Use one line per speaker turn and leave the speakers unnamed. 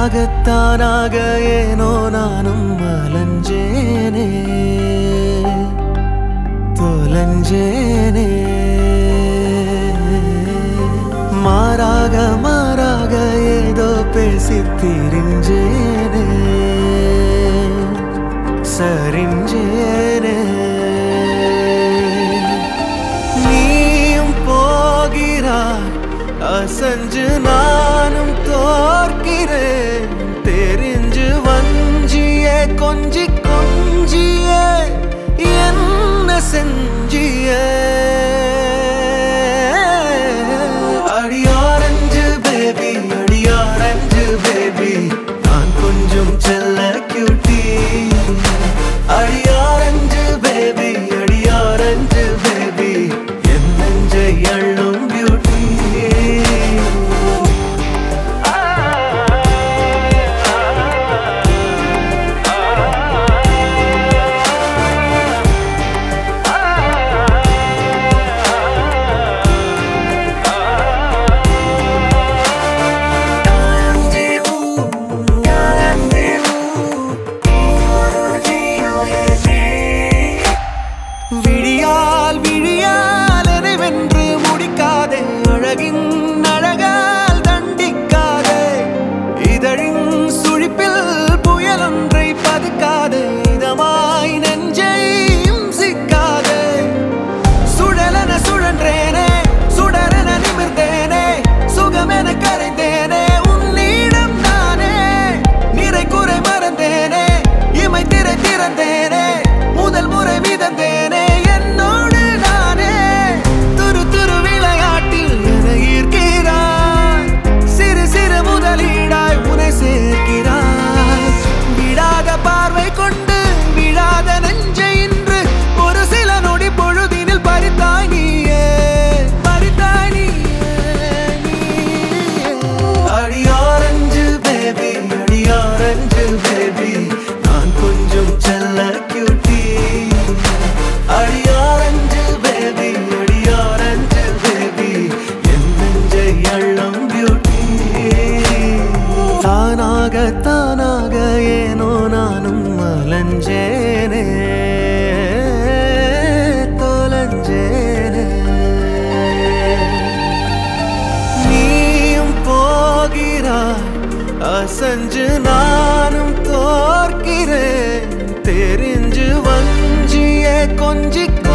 தானாகத்தானாக ஏனோ நானும் அலைஞ்சேனே தொலைஞ்சேனே மாறாக மாறாக ஏதோ பேசி திரிஞ்சேனே சரிஞ்சேனே நீயும் போகிறாய் அசஞ்சு நானும் தோற்கிறேன் தெரிஞ்சு வஞ்சியே கொஞ்சி கொஞ்சியே என்ன செஞ்சியே அடியாரஞ்சு பேபி அடியாரஞ்சு பேபி நான் கொஞ்சம் செல்ல கியூட்டி அடியாரஞ்சு பேபி அடியாரஞ்சு பேபி என் நெஞ்சை அள்ளும் பியூட்டி விழியால் விழியால் என்னை வென்று முடிக்காதே அழகின் அழகால் தண்டிக்காதே இதழின் சுழிப்பில் புயலொன்றை பதுக்காதே இதமாய் நெஞ்சை சிக்காதே சுழலென சுழன்றேனே சுடரென நிமிர்ந்தேனே சுகமென கரைந்தேனே உன்னிடம் நானே நிறை குறை மறந்தேனே இமை திரை திறந்தேனே முதல் முறை மிதந்தேனே என்னோடு நானே துரு துரு விளையாட்டில் என ஈர்க்கிறாய் சிறு சிறு முதலீடாய் உனை சேர்க்கிறாய் விடாத பார்வை கொண்டு விழாத நெஞ்சை இன்று ஒரு சில நொடி பொழுதினில் பறித்தாய் நீயே பறித்தாய் நீயே நீயே. அடியாரஞ்சு பேபி அடியாரஞ்சு பேபி நான் கொஞ்சம் செல்ல கியூட்டி அடியாரஞ்சு பேபி அடியாரஞ்சு பேபி என் நெஞ்சை அள்ளும் பியூட்டி தானாக தானாக ஏனோ நானும் அலைஞ்சேனே தொலைஞ்சேனே நீயும் போகிறாய் அசஞ்சு நானும் தோற்கிறேன் தெரிஞ்சு வஞ்சியே கொஞ்சி